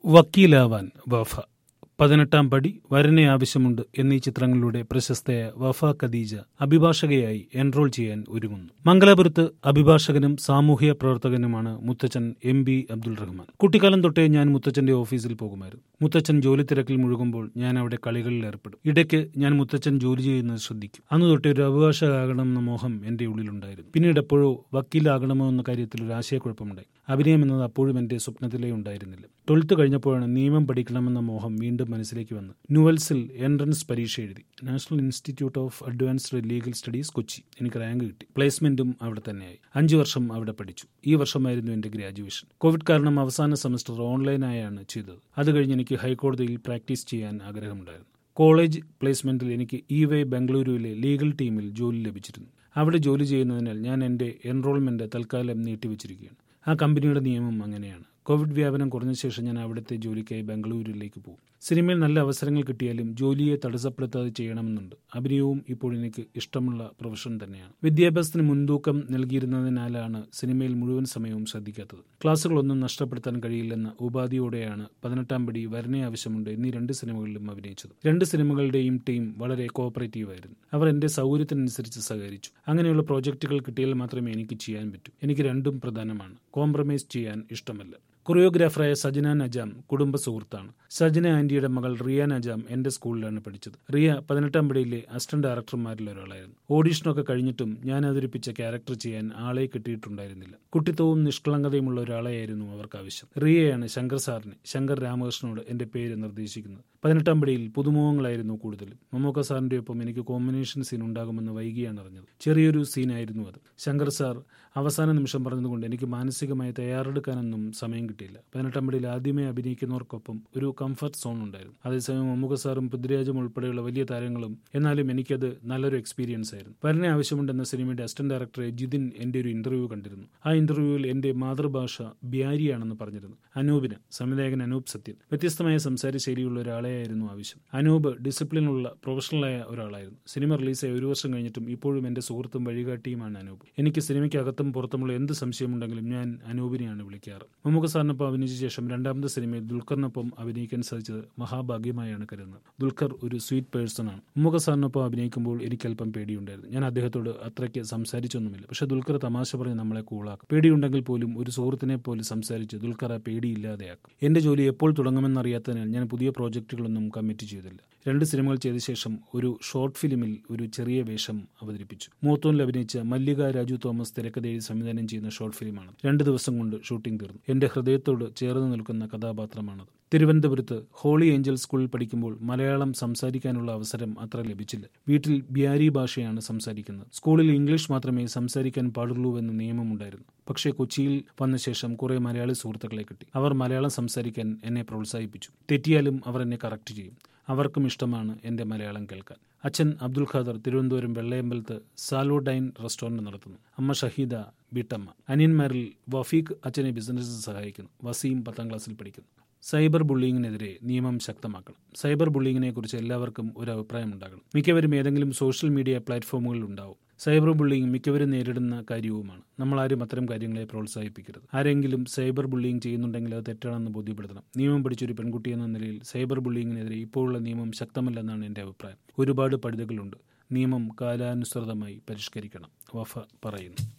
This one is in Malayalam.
വക്കീലാവാൻ വഫ പതിനെട്ടാം പടി വരനെ ആവശ്യമുണ്ട് എന്നീ ചിത്രങ്ങളിലൂടെ പ്രശസ്തയായ വഫ ഖദീജ അഭിഭാഷകയായി എൻറോൾ ചെയ്യാൻ ഒരുങ്ങുന്നു മംഗലാപുരത്ത് അഭിഭാഷകനും സാമൂഹ്യ പ്രവർത്തകനുമാണ് മുത്തച്ഛൻ എം ബി അബ്ദുൾ റഹ്മാൻ കുട്ടിക്കാലം തൊട്ടേ ഞാൻ മുത്തച്ഛന്റെ ഓഫീസിൽ പോകുമായിരുന്നു മുത്തച്ഛൻ ജോലി തിരക്കിൽ മുഴുകുമ്പോൾ ഞാൻ അവിടെ കളികളിൽ ഏർപ്പെടും ഇടയ്ക്ക് ഞാൻ മുത്തച്ഛൻ ജോലി ചെയ്യുന്നത് ശ്രദ്ധിക്കും അന്ന് തൊട്ടേ ഒരു അഭിഭാഷകനാകണമെന്ന മോഹം എന്റെ ഉള്ളിലുണ്ടായിരുന്നു പിന്നീട് എപ്പോഴോ വക്കീലാകണമോ എന്ന കാര്യത്തിൽ ഒരു ആശയക്കുഴപ്പമുണ്ടായി അഭിനയം എന്നത് അപ്പോഴും എന്റെ സ്വപ്നത്തിലേ ഉണ്ടായിരുന്നില്ല ട്വൽത്ത് കഴിഞ്ഞപ്പോഴാണ് നിയമം പഠിക്കണമെന്ന മോഹം വീണ്ടും മനസ്സിലേക്ക് വന്നു ന്യൂവൽസിൽ എൻട്രൻസ് പരീക്ഷ എഴുതി National Institute of Advanced Legal Studies Kochi എനിക്ക് റാങ്ക് കിട്ടി പ്ലേസ്മെന്റും അവിടെ തന്നെയായി അഞ്ചു വർഷം അവിടെ പഠിച്ചു ഈ വർഷമായിരുന്നു എന്റെ ഗ്രാജുവേഷൻ കോവിഡ് കാരണം അവസാന സെമസ്റ്റർ ഓൺലൈനായാണ് ചെയ്തത് അത് കഴിഞ്ഞ് എനിക്ക് ഹൈക്കോടതിയിൽ പ്രാക്ടീസ് ചെയ്യാൻ ആഗ്രഹമുണ്ടായിരുന്നു കോളേജ് പ്ലേസ്മെന്റിൽ എനിക്ക് ഇ വൈ ബംഗളൂരുവിലെ ലീഗൽ ടീമിൽ ജോലി ലഭിച്ചിരുന്നു അവിടെ ജോലി ചെയ്യുന്നതിനാൽ ഞാൻ എന്റെ എൻറോൾമെന്റ് തൽക്കാലം നീട്ടിവച്ചിരിക്കുകയാണ് ആ കമ്പനിയുടെ നിയമം അങ്ങനെയാണ് കോവിഡ് വ്യാപനം കുറഞ്ഞ ശേഷം ഞാൻ അവിടുത്തെ ജോലിക്കായി ബംഗളൂരുവിലേക്ക് പോകും സിനിമയിൽ നല്ല അവസരങ്ങൾ കിട്ടിയാലും ജോലിയെ തടസ്സപ്പെടുത്താതെ ചെയ്യണമെന്നുണ്ട് അഭിനയവും ഇപ്പോൾ എനിക്ക് ഇഷ്ടമുള്ള പ്രൊഫഷൻ തന്നെയാണ് വിദ്യാഭ്യാസത്തിന് മുൻതൂക്കം നൽകിയിരുന്നതിനാലാണ് സിനിമയിൽ മുഴുവൻ സമയവും ശ്രദ്ധിക്കാത്തത് ക്ലാസുകളൊന്നും നഷ്ടപ്പെടുത്താൻ കഴിയില്ലെന്ന ഉപാധിയോടെയാണ് പതിനെട്ടാം പടി വരനെ ആവശ്യമുണ്ട് എന്നീ രണ്ട് സിനിമകളിലും അഭിനയിച്ചത് രണ്ട് സിനിമകളുടെയും ടീം വളരെ കോഓപ്പറേറ്റീവ് ആയിരുന്നു അവർ എന്റെ സൗകര്യത്തിനനുസരിച്ച് സഹകരിച്ചു അങ്ങനെയുള്ള പ്രോജക്റ്റുകൾ കിട്ടിയാൽ മാത്രമേ എനിക്ക് ചെയ്യാൻ പറ്റൂ എനിക്ക് രണ്ടും പ്രധാനമാണ് കോംപ്രമൈസ് ചെയ്യാൻ ഇഷ്ടമല്ല കൊറിയോഗ്രാഫറായ സജന നജാം കുടുംബ സുഹൃത്താണ് സജന ആന്റിയുടെ മകൾ റിയ നജാം എന്റെ സ്കൂളിലാണ് പഠിച്ചത് റിയ പതിനെട്ടാം പടിയിലെ അസിസ്റ്റന്റ് ഡയറക്ടർമാരിൽ ഒരാളായിരുന്നു ഓഡീഷനൊക്കെ കഴിഞ്ഞിട്ടും ഞാൻ അവതരിപ്പിച്ച ക്യാരക്ടർ ചെയ്യാൻ ആളെ കിട്ടിയിട്ടുണ്ടായിരുന്നില്ല കുട്ടിത്വവും നിഷ്കളങ്കതയുമുള്ള ഒരാളെയായിരുന്നു അവർക്ക് ആവശ്യം റിയയാണ് ശങ്കർ സാറിനെ ശങ്കർ രാമകൃഷ്ണനോട് എന്റെ പേര് നിർദ്ദേശിക്കുന്നത് പതിനെട്ടാം പടിയിൽ പുതുമുഖങ്ങളായിരുന്നു കൂടുതലും മമ്മൂക്ക സാറിന്റെ ഒപ്പം എനിക്ക് കോമ്പിനേഷൻ സീൻ ഉണ്ടാകുമെന്ന് വൈകിയാണ് അറിഞ്ഞത് ചെറിയൊരു സീനായിരുന്നു അത് ശങ്കർ സാർ അവസാന നിമിഷം പറഞ്ഞതുകൊണ്ട് എനിക്ക് മാനസികമായി തയ്യാറെടുക്കാനൊന്നും സമയം കിട്ടിയില്ല പതിനെട്ടാം പടിയിൽ ആദ്യമേ അഭിനയിക്കുന്നവർക്കൊപ്പം ഒരു കംഫർട്ട് സോൺ ഉണ്ടായിരുന്നു അതേസമയം മമ്മൂക്ക സാറും പൃഥ്വിരാജും ഉൾപ്പെടെയുള്ള വലിയ താരങ്ങളും എന്നാലും എനിക്കത് നല്ലൊരു എക്സ്പീരിയൻസ് ആയിരുന്നു വരനെ ആവശ്യമുണ്ടെന്ന സിനിമയുടെ അസിസ്റ്റന്റ് ഡയറക്ടർ ജിതിൻ എന്റെ ഒരു ഇന്റർവ്യൂ കണ്ടിരുന്നു ആ ഇന്റർവ്യൂവിൽ എന്റെ മാതൃഭാഷ ബ്യാരിയാണെന്ന് പറഞ്ഞിരുന്നു അനൂപിന് സംവിധായകൻ അനൂപ് സത്യൻ വ്യത്യസ്തമായ സംസാര ശൈലിയുള്ള ഒരാളെയായിരുന്നു ആവശ്യം അനൂപ് ഡിസിപ്ലിനുള്ള പ്രൊഫഷണലായ ഒരാളായിരുന്നു സിനിമ റിലീസായി ഒരു വർഷം കഴിഞ്ഞിട്ടും ഇപ്പോഴും എന്റെ സുഹൃത്തും വഴികാട്ടിയുമാണ് അനൂപ് എനിക്ക് സിനിമയ്ക്കകത്തും പുറത്തുമുള്ള എന്ത് സംശയമുണ്ടെങ്കിലും ഞാൻ അനൂപിനെയാണ് വിളിക്കാറ് മമ്മൂക്ക സാറിനൊപ്പം അഭിനയിച്ച ശേഷം രണ്ടാമത്തെ സിനിമയിൽ ദുൽഖറിനൊപ്പം അഭിനയിക്കാൻ സാധിച്ചത് മഹാഭാഗ്യമായാണ് കരുതുന്നത് ദുൽഖർ ഒരു സ്വീറ്റ് പേഴ്സൺ ആണ് മമ്മൂക്ക സാറിനൊപ്പം അഭിനയിക്കുമ്പോൾ എനിക്ക് അല്പം പേടിയുണ്ടായിരുന്നു ഞാൻ അദ്ദേഹത്തോട് അത്രയ്ക്ക് സംസാരിച്ചൊന്നുമില്ല പക്ഷെ ദുൽഖർ തമാശ പറഞ്ഞ് നമ്മളെ കൂളാക്കും പേടിയുണ്ടെങ്കിൽ പോലും ഒരു സുഹൃത്തിനെ പോലെ സംസാരിച്ച് ദുൽഖർ ആ പേടിയില്ലാതെയാക്കും എന്റെ ജോലി എപ്പോൾ തുടങ്ങുമെന്നറിയാത്തതിനാൽ ഞാൻ പുതിയ പ്രോജക്റ്റുകളൊന്നും കമ്മിറ്റ് ചെയ്തില്ല രണ്ട് സിനിമകൾ ചെയ്ത ശേഷം ഒരു ഷോർട്ട് ഫിലിമിൽ ഒരു ചെറിയ വേഷം അവതരിപ്പിച്ചു മൂത്തോനിൽ അഭിനയിച്ച മല്ലിക രാജു തോമസ് തിരക്കഥയിൽ സംവിധാനം ചെയ്യുന്ന ഷോർട്ട് ഫിലിമാണ് രണ്ട് ദിവസം കൊണ്ട് ഷൂട്ടിംഗ് തീർന്നു എന്റെ ഹൃദയത്തോട് ചേർന്ന് നിൽക്കുന്ന കഥാപാത്രമാണത് തിരുവനന്തപുരത്ത് ഹോളി ഏഞ്ചൽ സ്കൂളിൽ പഠിക്കുമ്പോൾ മലയാളം സംസാരിക്കാനുള്ള അവസരം അത്ര ലഭിച്ചില്ല വീട്ടിൽ ബ്യാരി ഭാഷയാണ് സംസാരിക്കുന്നത് സ്കൂളിൽ ഇംഗ്ലീഷ് മാത്രമേ സംസാരിക്കാൻ പാടുള്ളൂവെന്ന് നിയമമുണ്ടായിരുന്നു പക്ഷേ കൊച്ചിയിൽ വന്ന ശേഷം കുറെ മലയാളി സുഹൃത്തുക്കളെ കിട്ടി അവർ മലയാളം സംസാരിക്കാൻ എന്നെ പ്രോത്സാഹിപ്പിച്ചു തെറ്റിയാലും അവർ എന്നെ കറക്റ്റ് ചെയ്യും അവർക്കും ഇഷ്ടമാണ് എന്റെ മലയാളം കേൾക്കാൻ അച്ഛൻ അബ്ദുൽ ഖാദർ തിരുവനന്തപുരം വെള്ളയമ്പലത്ത് സാലോഡൈൻ റെസ്റ്റോറന്റ് നടത്തുന്നു അമ്മ ഷഹീദ വീട്ടമ്മ അനിയന്മാരിൽ വഫീഖ് അച്ഛനെ ബിസിനസ്സിൽ സഹായിക്കുന്നു വസീം പത്താം ക്ലാസ്സിൽ പഠിക്കുന്നു സൈബർ ബുള്ളിങ്ങിനെതിരെ നിയമം ശക്തമാക്കണം സൈബർ ബുള്ളിങ്ങിനെ കുറിച്ച് എല്ലാവർക്കും ഒരു അഭിപ്രായം ഉണ്ടാകണം മിക്കവരും ഏതെങ്കിലും സോഷ്യൽ മീഡിയ പ്ലാറ്റ്ഫോമുകളിൽ ഉണ്ടാവും സൈബർ ബുള്ളിങ് മിക്കവരും നേരിടുന്ന കാര്യവുമാണ് നമ്മൾ ആരും അത്തരം കാര്യങ്ങളെ പ്രോത്സാഹിപ്പിക്കരുത് ആരെങ്കിലും സൈബർ ബുള്ളിങ് ചെയ്യുന്നുണ്ടെങ്കിൽ അത് തെറ്റാണെന്ന് ബോധ്യപ്പെടുത്തണം നിയമം പഠിച്ചൊരു പെൺകുട്ടി എന്ന നിലയിൽ സൈബർ ബുള്ളിങ്ങിനെതിരെ ഇപ്പോഴുള്ള നിയമം ശക്തമല്ലെന്നാണ് എൻ്റെ അഭിപ്രായം ഒരുപാട് പഴുതുകളുണ്ട് നിയമം കാലാനുസൃതമായി പരിഷ്കരിക്കണം വഫ പറയുന്നു